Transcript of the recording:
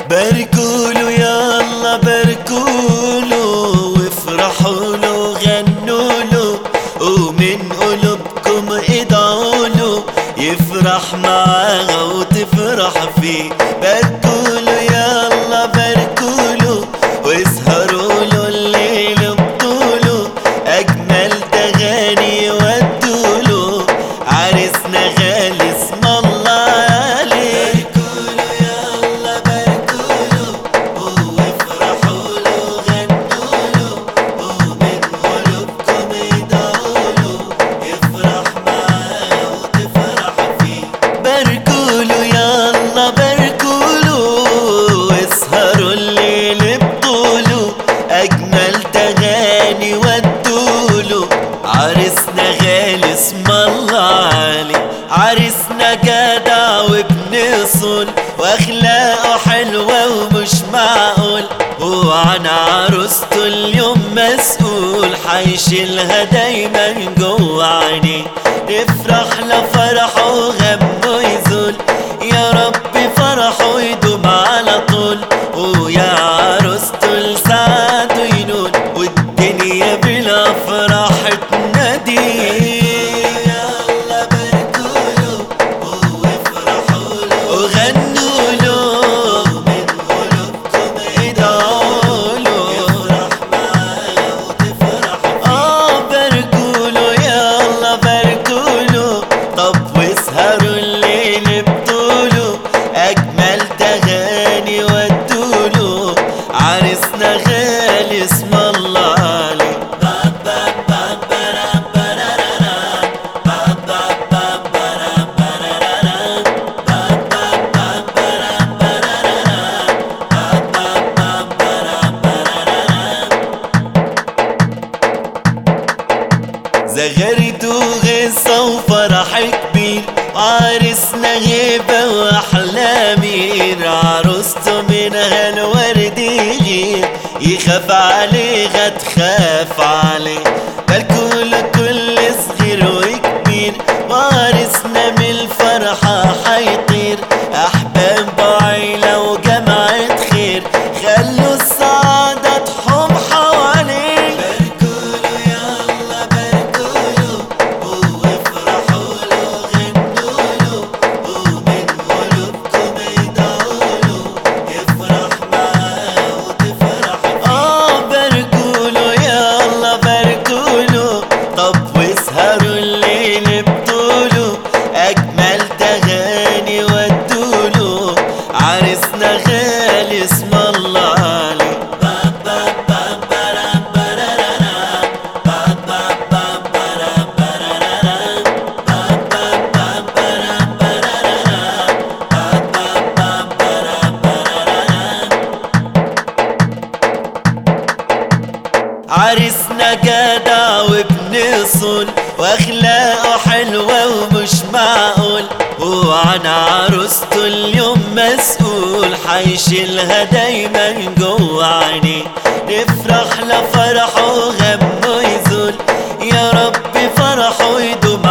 باركوله يلا باركوله وافرحوا له غنوا له ومن قلوبكم ادعوا له يفرح معاها وتفرح فيه باركوله يلا باركوله واسهروا له الليل بطوله اجمل تغاني ودوله عرسنا غالي اسم الله عليه باركوله يلا باركوله وافرحوا له غنوا له ومن قلوبكم ادعوا له يفرح معاه وتفرح فيه باركوله يلا باركوله واسهروا الليل بطوله اجمل تغاني ودوله عرسنا غالي اسم الله عليه عرسنا جدع وابن صول واخلاقه حلوه ومش معقول وعن عروسته اليوم مسؤول حيشيلها دايما جوه عينيه نفرح لفرحه وغمه يزول يا رب فرحه يدوم على طول ويا عروسته لسعده ينول والدنيا بالافراح تنادي يلا باركوله وافرحوا له وغنوا له من قلوبكم ادعوا له يفرح معايا وتفرح اه باركوله يلا باركوله طب واسهروا الليل بطوله اجمل تغاني ودوله عرسنا غالي اسم الله عليه زغرت وغصة وفرح كبير عرسنا هبة وأحلامير عروسته منها الورد يغير يخاف عليها تخاف عليه بالكل كل صغير وكبير وعرسنا من الفرحة حيطير أحباب وعيلة وجماعة خير خلوا السعادة تحوم حواليه باركوله يلا باركوله وافرحوا له غنوا له ومن قلوبكم ادعوا له يفرح معاه وتفرح اه باركوله يلا باركوله طب واسهروا الليل بطوله اجمل تغاني ودوله عرسنا غالي اسم الله عليه عرسنا جدع وابن صول واخلاقه حلوه ومش معقول وعن عروسته اليوم مسؤول حيشيلها دايما جوه عينيه نفرح لفرحه وغمه يزول يا رب فرحه يدوم